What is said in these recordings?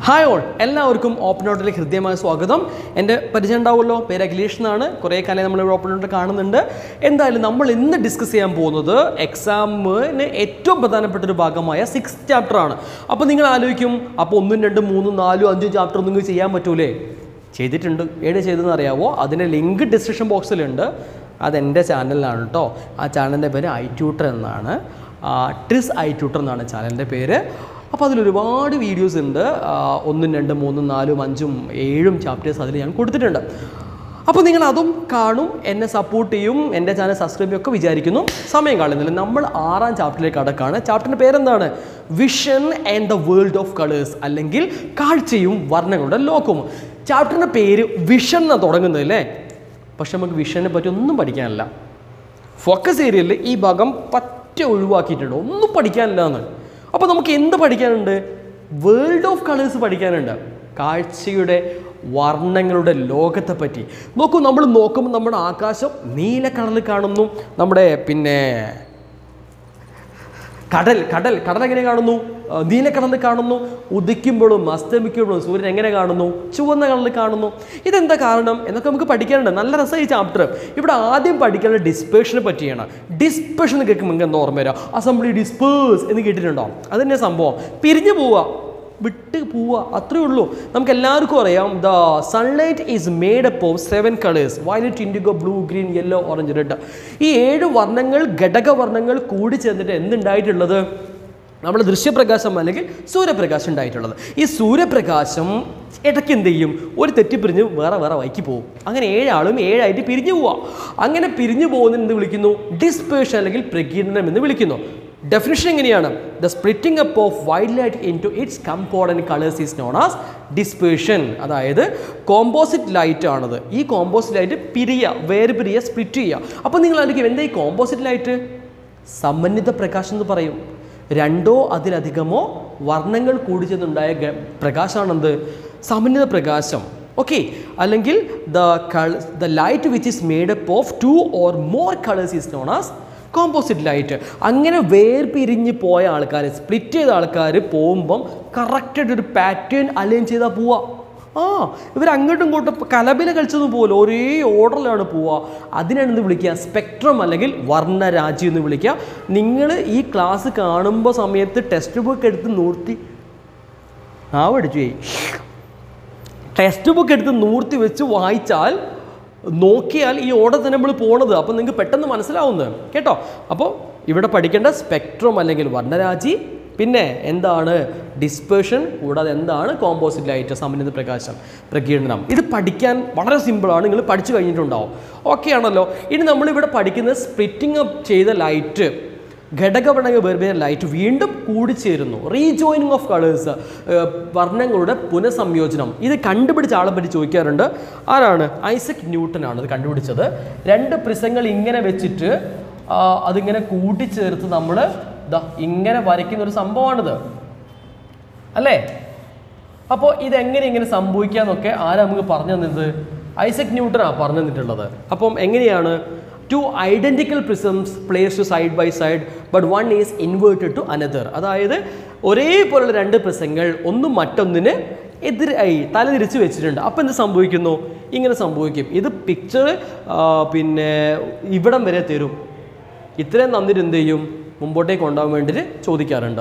hi all എല്ലാവർക്കും open ഔട്ടിലേക്ക് ഹൃദ്യമായ സ്വാഗതം എൻ്റെ പരിചയം ഉണ്ടാവുമല്ലോ പേര് അഖിലേഷ് എന്നാണ് കുറേ കാലം നമ്മൾ ഇവിടെ ഓപ്പൺ ഔട്ട് കാണുന്നുണ്ട് എന്തായാലും നമ്മൾ ഇന്ന് ഡിസ്കസ് ചെയ്യാൻ പോകുന്നത് എക്സാമിന് ഏറ്റവും പ്രധാനപ്പെട്ട ഒരു ഭാഗമായ സിക്സ് ചാപ്റ്റർ ആണ് അപ്പോൾ നിങ്ങൾ ആലോചിക്കും അപ്പോൾ ഒന്നും രണ്ടും മൂന്നും നാലും അഞ്ചും ചാപ്റ്റർ ഒന്നും നിങ്ങൾക്ക് ചെയ്യാൻ പറ്റൂലേ ചെയ്തിട്ടുണ്ട് ഏത് ചെയ്തതെന്ന് അറിയാവോ അതിൻ്റെ ലിങ്ക് ഡിസ്ക്രിപ്ഷൻ ബോക്സിലുണ്ട് അതെൻ്റെ ചാനലിലാണ് കേട്ടോ ആ ചാനലിൻ്റെ പേര് ഐ ട്യൂട്ടർ എന്നാണ് ട്രിസ് ഐ ട്യൂട്ടർ എന്നാണ് ചാനലിൻ്റെ പേര് അപ്പോൾ അതിൽ ഒരുപാട് വീഡിയോസ് ഉണ്ട് ആ, ഒന്നും രണ്ടും മൂന്നും നാലും അഞ്ചും ഏഴും ചാപ്റ്റേഴ്സ് അതിൽ ഞാൻ കൊടുത്തിട്ടുണ്ട് അപ്പോൾ നിങ്ങൾ അതും കാണും എന്നെ സപ്പോർട്ട് ചെയ്യും എൻ്റെ ചാനൽ സബ്സ്ക്രൈബ് ചെയ്യും ഒക്കെ വിചാരിക്കുന്നു സമയം കളയുന്നില്ല നമ്മൾ ആറാം ചാപ്റ്ററിലേക്ക് കടക്കാണ് ചാപ്റ്ററിൻ്റെ പേരെന്താണ് vision and the world of colours അല്ലെങ്കിൽ കാഴ്ചയും വർണ്ണങ്ങളുടെ ലോകവും ചാപ്റ്ററിൻ്റെ പേര് വിഷൻ എന്നാണ് തുടങ്ങുന്നത് അല്ലേ പക്ഷെ നമുക്ക് വിഷനെ പറ്റി ഒന്നും പഠിക്കാനില്ല ഫോക്കസ് ഏരിയയിൽ ഈ ഭാഗം പറ്റ ഒഴിവാക്കിയിട്ടുണ്ട് ഒന്നും പഠിക്കാനില്ല എന്ന് അപ്പോൾ നമുക്ക് എന്ത് പഠിക്കാനുണ്ട് വേൾഡ് ഓഫ് കളേഴ്സ് പഠിക്കാനുണ്ട് കാഴ്ചയുടെ വർണ്ണങ്ങളുടെ ലോകത്തെ പറ്റി നോക്കൂ നമ്മൾ നോക്കുമ്പോൾ നമ്മുടെ ആകാശം നീല കളറിൽ കാണുന്നു നമ്മുടെ പിന്നെ കടൽ കടൽ കടൽ എങ്ങനെ കാണുന്നു ആ, നീല കളറിൽ കാണുന്നു ഉദിക്കുമ്പോഴും അസ്തമിക്കുമ്പോഴും സൂര്യൻ എങ്ങനെ കാണുന്നു ചുവന്ന കളറിൽ കാണുന്നു ഇതെന്താ കാരണം എന്നൊക്കെ നമുക്ക് പഠിക്കാനുണ്ട് നല്ല രസം ഈ ചാപ്റ്റർ ഇവിടെ ആദ്യം പഠിക്കേണ്ട ഡിസ്പേഷനെ പറ്റിയാണ് ഡിസ്പേഷൻ എന്ന് കേൾക്കുമ്പോൾ നിങ്ങൾക്ക് എന്താ ഓർമ്മ വരാം അസംബ്ലി ഡിസ്പേഴ്സ് എന്ന് കേട്ടിട്ടുണ്ടോ അതന്നെ സംഭവം പിരിഞ്ഞു പോവുക വിട്ട് പോവുക അത്രേ ഉള്ളൂ നമുക്ക് എല്ലാവർക്കും അറിയാം the sunlight is made up of seven colours violet indigo blue green yellow orange red ഈ ഏഴ് വർണ്ണങ്ങൾ ഘടക വർണ്ണങ്ങൾ കൂടി ചേർന്നിട്ട് എന്തുണ്ടായിട്ടുള്ളത് നമ്മുടെ ദൃശ്യപ്രകാശം അല്ലെങ്കിൽ സൂര്യപ്രകാശം ഉണ്ടായിട്ടുള്ളത് ഈ സൂര്യപ്രകാശം ഇടയ്ക്ക് എന്ത് ചെയ്യും ഒരു തെറ്റിപ്പിരിഞ്ഞ് വേറെ വേറെ വൈക്ക് പോകും അങ്ങനെ ഏഴാളും ഏഴായിട്ട് പിരിഞ്ഞു പോവുക അങ്ങനെ പിരിഞ്ഞു പോകുന്നതിന് എന്ത് വിളിക്കുന്നു ഡിസ്പേഷൻ അല്ലെങ്കിൽ പ്രകീർണനം എന്ന് വിളിക്കുന്നു ഡെഫിനിഷൻ എങ്ങനെയാണ് the splitting up of white light into its component colours is known as dispersion അതായത് കോമ്പോസിറ്റ് ലൈറ്റ് ആണത് ഈ കോമ്പോസിറ്റ് ലൈറ്റ് പിരിയ വേർപിരിയ സ്പ്ലിറ്റ് ചെയ്യുക അപ്പോൾ നിങ്ങൾ ആയിരിക്കും എന്താ ഈ കോമ്പോസിറ്റ് ലൈറ്റ് സമന്വിത പ്രകാശം എന്ന് പറയും രണ്ടോ അതിലധികമോ വർണ്ണങ്ങൾ കൂടി ചെന്നുണ്ടായ ഗ- പ്രകാശമാണെന്ത് സമന്വിത പ്രകാശം ഓക്കെ അല്ലെങ്കിൽ the the light which is made up of two or more colours is known as composite light അങ്ങനെ വേർപിരിഞ്ഞ് പോയ ആൾക്കാർ സ്പ്ലിറ്റ് ചെയ്ത ആൾക്കാർ പോകുമ്പം കറക്റ്റായിട്ട് ഒരു പാറ്റേൺ അലൈൻ ചെയ്താൽ പോവുക ആ ഇവർ അങ്ങോട്ടും ഇങ്ങോട്ടും കലബില കളിച്ചതും പോലെ ഒരേ ഓർഡറിലാണ് പോവുക അതിനാണ് എന്ത് വിളിക്കുക സ്പെക്ട്രം അല്ലെങ്കിൽ വർണ്ണരാജി എന്ന് വിളിക്കുക നിങ്ങൾ ഈ ക്ലാസ് കാണുമ്പോൾ സമയത്ത് ടെക്സ്റ്റ് ബുക്ക് എടുത്ത് നൂർത്തി ആ പഠിച്ചു പോയി ടെക്സ്റ്റ് ബുക്ക് എടുത്ത് നൂർത്തി വെച്ച് വായിച്ചാൽ നോക്കിയാൽ ഈ ഓർഡർ തന്നെ നമ്മൾ പോണത് അപ്പോൾ നിങ്ങൾക്ക് പെട്ടെന്ന് മനസ്സിലാവുന്നത് കേട്ടോ അപ്പോൾ ഇവിടെ പഠിക്കേണ്ട സ്പെക്ട്രം അല്ലെങ്കിൽ വർണ്ണരാജി പിന്നെ എന്താണ് ഡിസ്പേഷൻ കൂടാതെ എന്താണ് കോമ്പോസിറ്റ് ലൈറ്റ് സമന്വിത പ്രകാശം പ്രകീർണനം ഇത് പഠിക്കാൻ വളരെ സിമ്പിളാണ് നിങ്ങൾ പഠിച്ചു കഴിഞ്ഞിട്ടുണ്ടാവും ഓക്കെ ആണല്ലോ ഇനി നമ്മളിവിടെ പഠിക്കുന്നത് സ്പ്ലിറ്റിംഗ് അപ്പ് ചെയ്ത ലൈറ്റ് ഘടകവർണ്ണങ്ങൾ വേർപെയ്ത ലൈറ്റ് വീണ്ടും കൂടിച്ചേരുന്നു റീജോയിനിങ് ഓഫ് കളേഴ്സ് വർണ്ണങ്ങളുടെ പുനഃസംയോജനം ഇത് കണ്ടുപിടിച്ച ആളെ പറ്റി ചോദിക്കാറുണ്ട് ആരാണ് ഐസക് ന്യൂട്ടൻ ആണ് ഇത് കണ്ടുപിടിച്ചത് രണ്ട് പ്രിസങ്ങൾ ഇങ്ങനെ വെച്ചിട്ട് ആ, അതിങ്ങനെ കൂട്ടിച്ചേർത്ത് നമ്മൾ ദാ ഇങ്ങനെ വരയ്ക്കുന്ന ഒരു സംഭവമാണിത് അല്ലേ അപ്പോൾ ഇതെങ്ങനെ ഇങ്ങനെ സംഭവിക്കാന്നൊക്കെ ആരാ നമുക്ക് പറഞ്ഞു തന്നത് ഐസക് ന്യൂട്ടനാണ് പറഞ്ഞു തന്നിട്ടുള്ളത് അപ്പം എങ്ങനെയാണ് two identical prisms place to side by side but one is inverted to another അതായത് ഒരേപോലുള്ള രണ്ട് പ്രിസങ്ങൾ ഒന്നും മറ്റൊന്നിന് എതിരായി തലതിരിച്ച് വെച്ചിട്ടുണ്ട് അപ്പോൾ എന്ത് സംഭവിക്കുന്നു ഇങ്ങനെ സംഭവിക്കും ഇത് പിക്ചർ പിന്നെ ഇവിടം വരെ തരും ഇത്രയും തന്നിട്ട് എന്ത് ചെയ്യും മുമ്പോട്ടേക്ക് കൊണ്ടുപോകാൻ വേണ്ടിയിട്ട് ചോദിക്കാറുണ്ട്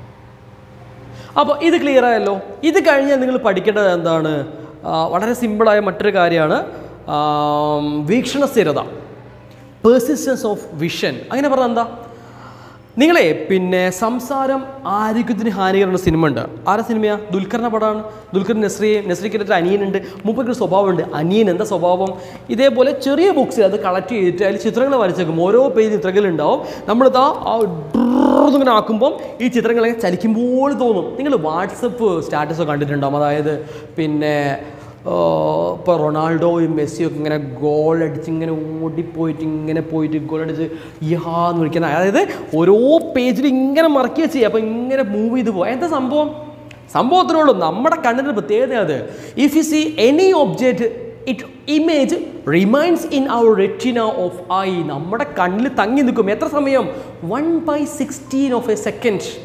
അപ്പോൾ ഇത് ക്ലിയർ ആയല്ലോ ഇത് കഴിഞ്ഞാൽ നിങ്ങൾ പഠിക്കേണ്ടത് എന്താണ് ആ, വളരെ സിമ്പിളായ മറ്റൊരു കാര്യമാണ് ആം, വീക്ഷണ സ്ഥിരത പേഴ്സിസ്റ്റൻസ് ഓഫ് വിഷൻ അങ്ങനെ പറഞ്ഞാൽ എന്താ നിങ്ങളെ പിന്നെ സംസാരം ആരോഗ്യത്തിന് ഹാനികരമുള്ള സിനിമ ഉണ്ട് ആരെ സിനിമയാ ദുൽഖറിൻ്റെ പടമാണ് ദുൽഖർ നസ്രി നസ്രിക്ക് ഒരു അനിയനുണ്ട് മൂപ്പർക്ക് ഒരു സ്വഭാവമുണ്ട് അനിയൻ എന്താ സ്വഭാവം ഇതേപോലെ ചെറിയ ബുക്സിൽ അത് കളക്ട് ചെയ്തിട്ട് അതിൽ ചിത്രങ്ങൾ വരച്ചേക്കും ഓരോ പേജ് ചിത്രങ്ങളുണ്ടാവും നമ്മളിതാ ആ ഡ്രർ ഇങ്ങനെ ആക്കുമ്പം ഈ ചിത്രങ്ങളൊക്കെ ചലിക്കുമ്പോൾ തോന്നും നിങ്ങൾ വാട്സപ്പ് സ്റ്റാറ്റസ് കണ്ടിട്ടുണ്ടാവും അതായത് പിന്നെ ഇപ്പോൾ റൊണാൾഡോയും മെസ്സിയും ഒക്കെ ഇങ്ങനെ ഗോൾ അടിച്ച് ഇങ്ങനെ ഓടിപ്പോയിട്ട് ഇങ്ങനെ പോയിട്ട് ഗോൾ അടിച്ച് യാന്ന് വിളിക്കുന്ന അതായത് ഓരോ പേജിൽ ഇങ്ങനെ മറക്കുക ചെയ്യുക അപ്പോൾ ഇങ്ങനെ മൂവ് ചെയ്ത് പോകുക എന്താ സംഭവം സംഭവത്തിനേ ഉള്ളൂ നമ്മുടെ കണ്ണിൻ്റെ പ്രത്യേകത അത് if you see any object it image remains in our retina of eye നമ്മുടെ കണ്ണിൽ തങ്ങി നിൽക്കും എത്ര സമയം one by sixteen of a second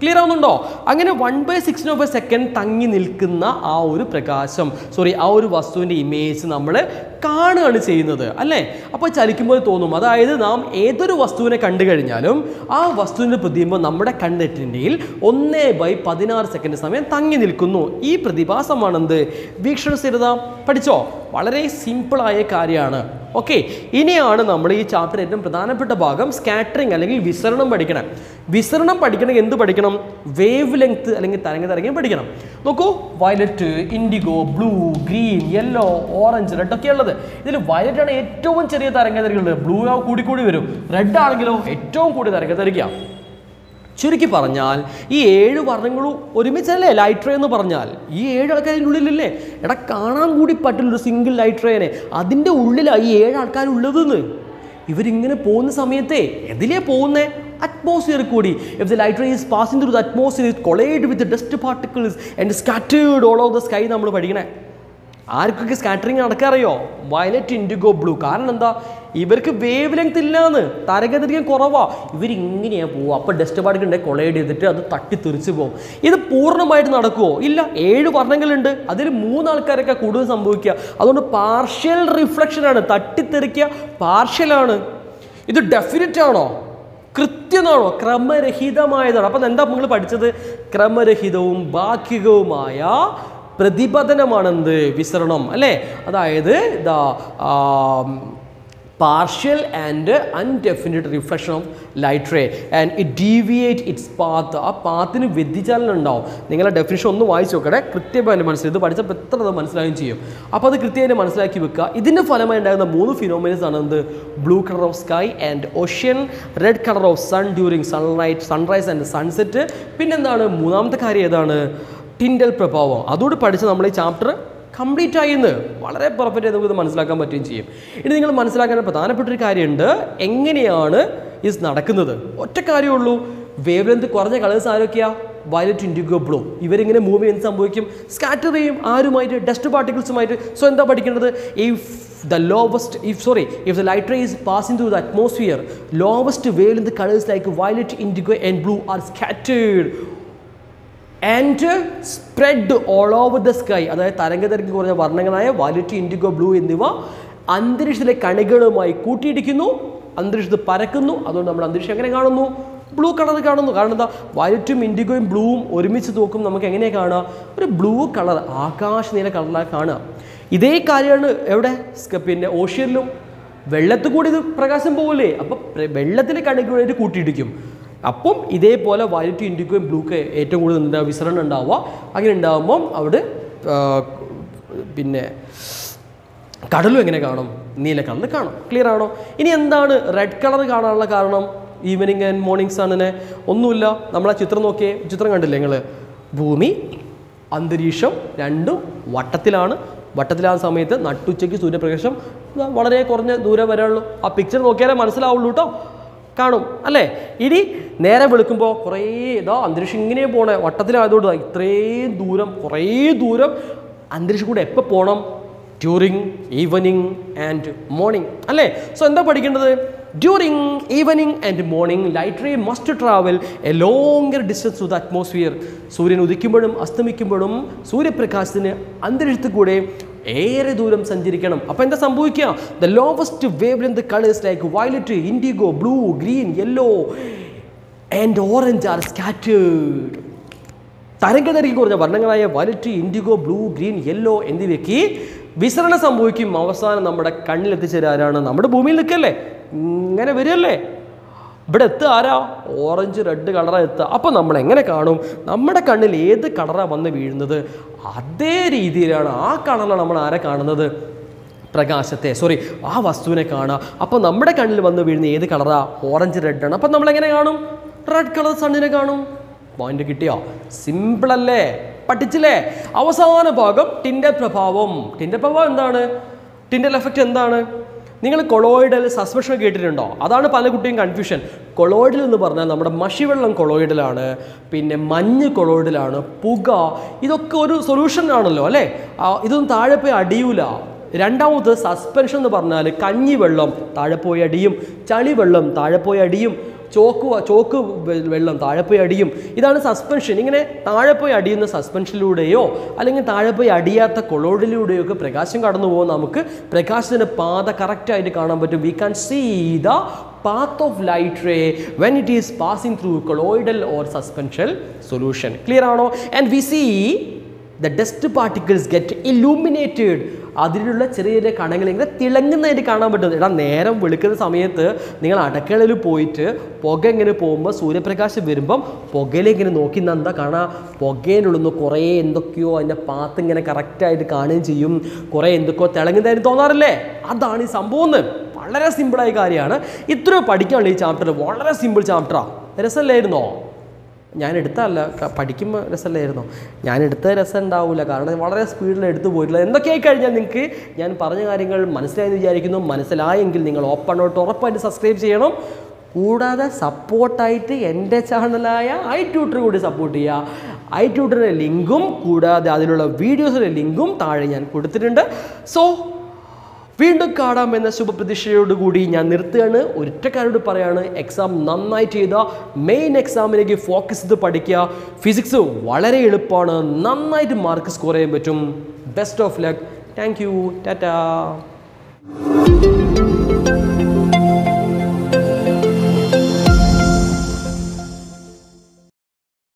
clear ആവുന്നുണ്ടോ അങ്ങനെ one by sixteen of a second തങ്ങി നിൽക്കുന്ന ആ ഒരു പ്രകാശം സോറി ആ ഒരു വസ്തുവിൻ്റെ ഇമേജ് നമ്മൾ കാണുകയാണ് ചെയ്യുന്നത് അല്ലേ അപ്പോൾ ചലിക്കുമ്പോൾ തോന്നും അതായത് നാം ഏതൊരു വസ്തുവിനെ കണ്ടു കഴിഞ്ഞാലും ആ വസ്തുവിൻ്റെ പ്രതിബിംബം നമ്മുടെ കണ്ണെറ്റിൻ്റെയിൽ ഒന്നേ ബൈ പതിനാറ് സെക്കൻഡ് സമയം തങ്ങി നിൽക്കുന്നു ഈ പ്രതിഭാസമാണെന്ത് വീക്ഷണ സ്ഥിരത പഠിച്ചോ വളരെ സിമ്പിളായ കാര്യമാണ് ഓക്കെ ഇനിയാണ് നമ്മൾ ഈ ചാപ്റ്റർ ഏറ്റവും പ്രധാനപ്പെട്ട ഭാഗം സ്കാറ്ററിങ് അല്ലെങ്കിൽ വിസരണം പഠിക്കണം വിസരണം പഠിക്കണമെങ്കിൽ എന്ത് പഠിക്കണം വേവ് ലെങ്ത് അല്ലെങ്കിൽ തരംഗതരംഗം പഠിക്കണം നോക്കൂ violet indigo blue green yellow orange red ഒക്കെ ഉള്ളത് ഇതിൽ വയലറ്റ് ആണ് ഏറ്റവും ചെറിയ തരംഗതരംഗമുള്ളത് ബ്ലൂ ആ കൂടി കൂടി വരും റെഡ് ആണെങ്കിലോ ഏറ്റവും കൂടി തരംഗതരംഗം ചുരുക്കി പറഞ്ഞാൽ ഈ ഏഴ് വർണ്ണങ്ങളും ഒരുമിച്ചല്ലേ ലൈറ്റ് ട്രേ എന്ന് പറഞ്ഞാൽ ഈ ഏഴ് ആൾക്കാരിൻ്റെ ഉള്ളിലല്ലേ എടാ കാണാൻ കൂടി പറ്റില്ല ഒരു സിംഗിൾ ലൈറ്റ് ട്രേനെ അതിൻ്റെ ഉള്ളിലാണ് ഈ ഏഴ് ആൾക്കാരുള്ളതെന്ന് ഇവരിങ്ങനെ പോകുന്ന സമയത്തെ എതിലേ പോകുന്നേ അറ്റ്മോസ്ഫിയർ കൂടി if the light ray is passing through the atmosphere collide with dust particles and scattered all of the sky നമ്മൾ പഠിക്കണേ ആർക്കൊക്കെ സ്കാറ്ററിങ് നടക്കാറിയോ വയലറ്റ് ഇൻഡിഗോ ബ്ലൂ കാരണം എന്താ ഇവർക്ക് വേവ് ലെങ്ത് ഇല്ലാന്ന് തരംഗദൈർഘ്യം കുറവാ ഇവരിങ്ങനെയാ പോവുക അപ്പോൾ ഡസ്റ്റ് പാർട്ടിക്കിൾ ഉണ്ടെങ്കിൽ കൊളൈഡ് ചെയ്തിട്ട് അത് തട്ടി തെറിച്ച് പോകും ഇത് പൂർണ്ണമായിട്ട് നടക്കുമോ ഇല്ല ഏഴ് വർണ്ണങ്ങളുണ്ട് അതിൽ മൂന്നാൾക്കാരൊക്കെ കൂടുതൽ സംഭവിക്കുക അതുകൊണ്ട് പാർഷ്യൽ റിഫ്ലക്ഷനാണ് തട്ടിത്തെറിക്കുക പാർഷ്യലാണ് ഇത് ഡെഫിനറ്റ് ആണോ കൃത്യമാണോ ക്രമരഹിതമായതാണ് അപ്പം എന്താ നിങ്ങൾ പഠിച്ചത് ക്രമരഹിതവും ഭാഗികവുമായ പ്രതിപതനമാണെന്ത് വിസരണം അല്ലേ അതായത് the partial and undefinite reflection of light ray and it deviate its path ആ പാത്തിന് വ്യതിചലനം ഉണ്ടാവും നിങ്ങളെ ഡെഫിനിഷൻ ഒന്ന് വായിച്ചു നോക്കണേ കൃത്യമായിട്ട് മനസ്സിലായി ഇത് പഠിച്ചപ്പോൾ എത്ര അത് മനസ്സിലാവുകയും ചെയ്യും അപ്പോൾ അത് കൃത്യമായിട്ട് മനസ്സിലാക്കി വെക്കുക ഇതിൻ്റെ ഫലമായി ഉണ്ടാകുന്ന മൂന്ന് ഫിനോമിനസ് ആണ് എന്ത് blue colour of sky and ocean red colour of sun during sunlight sunrise and sunset പിന്നെന്താണ് മൂന്നാമത്തെ കാര്യം ഏതാണ് ടിൻഡൽ പ്രഭാവം അതോട് പഠിച്ച് നമ്മൾ ഈ ചാപ്റ്റർ കംപ്ലീറ്റ് ആയിന്ന് വളരെ പെർഫെക്റ്റ് ആയി നമുക്കിത് മനസ്സിലാക്കാൻ പറ്റുകയും ചെയ്യും ഇനി നിങ്ങൾ മനസ്സിലാക്കാൻ പ്രധാനപ്പെട്ട ഒരു കാര്യമുണ്ട് എങ്ങനെയാണ് ഇത് നടക്കുന്നത് ഒറ്റ കാര്യമുള്ളൂ വേവ് ലെന്ത് കുറഞ്ഞ കളേഴ്സ് ആരൊക്കെയാ വയലറ്റ് ഇൻഡിഗോ ബ്ലൂ ഇവരിങ്ങനെ മൂവ് എന്ത് സംഭവിക്കും സ്കാറ്റർ ചെയ്യും ആരുമായിട്ട് ഡസ്റ്റ് പാർട്ടിക്കിൾസുമായിട്ട് സോ എന്താ പഠിക്കേണ്ടത് if the lowest if sorry if the light ray is passing through the atmosphere lowest wavelength colors like violet indigo and blue are scattered and spread all over the sky അതായത് തരംഗദൈർഘ്യം കുറഞ്ഞ വർണ്ണങ്ങളായ violet indigo blue എന്നിവ അന്തരീക്ഷത്തിലെ കണികളുമായി കൂട്ടിയിടിക്കുന്നു അന്തരീക്ഷത്തിൽ പരക്കുന്നു അതുകൊണ്ട് നമ്മൾ അന്തരീക്ഷം എങ്ങനെ കാണുന്നു ബ്ലൂ കളർ കാണുന്നു കാരണം എന്താ വയലറ്റും ഇൻഡിഗോയും ബ്ലൂവും ഒരുമിച്ച് നോക്കും നമുക്ക് എങ്ങനെയാണ് കാണുക ഒരു ബ്ലൂ കളർ ആകാശ നീല കളറാണ് കാണുക ഇതേ കാര്യമാണ് എവിടെ സ്ക- പിന്നെ ഓഷ്യനിലും വെള്ളത്തിൽ കൂടി ഇത് പ്രകാശം പോകില്ലേ അപ്പം വെള്ളത്തിലെ കണികളുമായിട്ട് കൂട്ടിയിടിക്കും അപ്പം ഇതേപോലെ വയലറ്റ് ഇൻഡിക്കോയും ബ്ലൂക്ക് ഏറ്റവും കൂടുതൽ എന്താ വിസരണം ഉണ്ടാവുക അങ്ങനെ ഉണ്ടാകുമ്പം അവിടെ ആ, പിന്നെ കടലും എങ്ങനെ കാണും നീല കളറിൽ കാണും ക്ലിയർ ആണോ ഇനി എന്താണ് റെഡ് കളർ കാണാനുള്ള കാരണം ഈവനിങ് ആൻഡ് മോർണിംഗ് സണ്ണിന് ഒന്നുമില്ല നമ്മൾ ആ ചിത്രം നോക്കിയേ ചിത്രം കണ്ടില്ലേ നിങ്ങൾ ഭൂമി അന്തരീക്ഷം രണ്ടും വട്ടത്തിലാണ് വട്ടത്തിലാകുന്ന സമയത്ത് നട്ടുച്ചയ്ക്ക് സൂര്യപ്രകാശം ഇതാ വളരെ കുറഞ്ഞ ദൂരം വരാനുള്ളൂ ആ പിക്ചർ നോക്കിയാലേ മനസ്സിലാവുള്ളൂ കേട്ടോ കാണും അല്ലേ ഇനി നേരെ വെളുക്കുമ്പോൾ കുറേ ഇതാ അന്തരീക്ഷം ഇങ്ങനെ പോണേ വട്ടത്തിലായതുകൊണ്ട് ദാ ഇത്രയും ദൂരം കുറേ ദൂരം അന്തരീക്ഷം കൂടെ എപ്പോൾ പോകണം ഡ്യൂറിങ് ഈവനിങ് ആൻഡ് മോർണിംഗ് അല്ലേ സോ എന്താ പഠിക്കേണ്ടത് during evening and morning light ray must travel a longer distance to the atmosphere സൂര്യൻ ഉദിക്കുമ്പോഴും അസ്തമിക്കുമ്പോഴും സൂര്യപ്രകാശത്തിന് അന്തരീക്ഷത്തിൽ കൂടെ ഏറെ ദൂരം സഞ്ചരിക്കണം അപ്പോൾ എന്താ സംഭവിക്കുക the lowest wavelength colours like violet indigo blue green yellow and orange are scattered തരംഗദൈർഘ്യം കുറഞ്ഞ വർണ്ണങ്ങളായ violet indigo blue green yellow എന്നിവയ്ക്ക് വിസരണം സംഭവിക്കും അവസാനം നമ്മുടെ കണ്ണിലെത്തിച്ചേരാരാണ് നമ്മുടെ ഭൂമിയിൽ നിൽക്കല്ലേ ഇങ്ങനെ വരികയല്ലേ ഇവിടെ എത്തുക ആരാ ഓറഞ്ച് റെഡ് കളറാണ് എത്തുക അപ്പോൾ നമ്മൾ എങ്ങനെ കാണും നമ്മുടെ കണ്ണിൽ ഏത് കളറാണ് വന്ന് വീഴുന്നത് അതേ രീതിയിലാണ് ആ കളറിലാണ് നമ്മൾ ആരെ കാണുന്നത് പ്രകാശത്തെ സോറി ആ വസ്തുവിനെ കാണുക അപ്പോൾ നമ്മുടെ കണ്ണിൽ വന്ന് വീഴുന്ന ഏത് കളറാ ഓറഞ്ച് റെഡ് ആണ് അപ്പം നമ്മൾ എങ്ങനെ കാണും റെഡ് കളർ സണ്ണിനെ കാണും പോയിന്റ് കിട്ടിയോ സിമ്പിൾ അല്ലേ പഠിച്ചില്ലേ അവസാന ഭാഗം ടിൻഡൽ പ്രഭാവം ടിൻഡൽ പ്രഭാവം എന്താണ് ടിൻഡൽ എഫക്റ്റ് എന്താണ് നിങ്ങൾ കൊളോയിഡൽ സസ്പെൻഷൻ കേട്ടിട്ടുണ്ടോ അതാണ് പല കുട്ടിയും കൺഫ്യൂഷൻ കൊളോയിഡൽ എന്ന് പറഞ്ഞാൽ നമ്മുടെ മഷിവെള്ളം കൊളോയിഡലാണ് പിന്നെ മഞ്ഞ് കൊളോയിഡലാണ് പുക ഇതൊക്കെ ഒരു സൊല്യൂഷൻ ആണല്ലോ അല്ലേ ആ, ഇതൊന്നും താഴെ പോയി അടിയൂല രണ്ടാമത് സസ്പെൻഷൻ എന്ന് പറഞ്ഞാൽ കഞ്ഞിവെള്ളം താഴെ പോയി അടിയും ചളിവെള്ളം താഴെ പോയി അടിയും ചോക്ക് വ- ചോക്ക് വെ- വെള്ളം താഴെ പോയി അടിയും ഇതാണ് സസ്പെൻഷൻ ഇങ്ങനെ താഴെ പോയി അടിയുന്ന സസ്പെൻഷനിലൂടെയോ അല്ലെങ്കിൽ താഴെ പോയി അടിയാത്ത കൊളോഡിലൂടെയോ ഒക്കെ പ്രകാശം കടന്നു പോകുമ്പോൾ നമുക്ക് പ്രകാശത്തിൻ്റെ പാത കറക്റ്റായിട്ട് കാണാൻ പറ്റും we can see the path of light ray when it is passing through colloidal or suspension solution clear ആണോ and we see the dust particles get illuminated അതിലുള്ള ചെറിയ ചെറിയ കണങ്ങൾ ഇങ്ങനെ തിളങ്ങുന്നതായിട്ട് കാണാൻ പറ്റും എടാ നേരം വെളുക്കുന്ന സമയത്ത് നിങ്ങൾ അടക്കളയിൽ പോയിട്ട് പുക ഇങ്ങനെ പോകുമ്പോൾ സൂര്യപ്രകാശം വരുമ്പം പുകയിലിങ്ങനെ നോക്കി നിന്ന് എന്താ കാണാം പുകയിനുള്ളിൽ നിന്ന് കുറേ എന്തൊക്കെയോ അതിൻ്റെ പാത്ത് ഇങ്ങനെ കറക്റ്റായിട്ട് കാണുകയും ചെയ്യും കുറേ എന്തൊക്കെയോ തിളങ്ങുന്നതായിട്ട് തോന്നാറില്ലേ അതാണ് ഈ സംഭവം എന്ന് വളരെ സിമ്പിളായ കാര്യമാണ് ഇത്രയോ പഠിക്കാനുള്ള ഈ ചാപ്റ്റർ വളരെ സിമ്പിൾ ചാപ്റ്ററാണ് രസമല്ലായിരുന്നോ ഞാൻ എടുത്തല്ല ക- പഠിക്കുമ്പോൾ രസമല്ലായിരുന്നോ ഞാൻ എടുത്ത രസം ഉണ്ടാവില്ല കാരണം വളരെ സ്പീഡിൽ എടുത്തു പോയിട്ടില്ല എന്തൊക്കെയായി കഴിഞ്ഞാൽ നിങ്ങൾക്ക് ഞാൻ പറഞ്ഞ കാര്യങ്ങൾ മനസ്സിലായെന്ന് വിചാരിക്കുന്നു മനസ്സിലായെങ്കിൽ നിങ്ങൾ ഓപ്പൺ ഔട്ട് ഉറപ്പായിട്ട് സബ്സ്ക്രൈബ് ചെയ്യണം കൂടാതെ സപ്പോർട്ടായിട്ട് എൻ്റെ ചാനലായ ഐ ട്യൂട്ടർ കൂടി സപ്പോർട്ട് ചെയ്യുക ഐ ട്യൂട്ടറിൻ്റെ ലിങ്കും കൂടാതെ അതിലുള്ള വീഡിയോസിൻ്റെ ലിങ്കും താഴെ ഞാൻ കൊടുത്തിട്ടുണ്ട് സോ വീണ്ടും കാണാം എന്ന ശുഭപ്രതീക്ഷയോടുകൂടി ഞാൻ നിർത്തുകയാണ് ഒറ്റക്കാരോട് പറയാണ് എക്സാം നന്നായി ചെയ്ത മെയിൻ എക്സാമിലേക്ക് ഫോക്കസ് ചെയ്ത് പഠിക്കുക ഫിസിക്സ് വളരെ എളുപ്പമാണ് നന്നായിട്ട് മാർക്ക് സ്കോർ ചെയ്യാൻ പറ്റും best of luck thank you Tata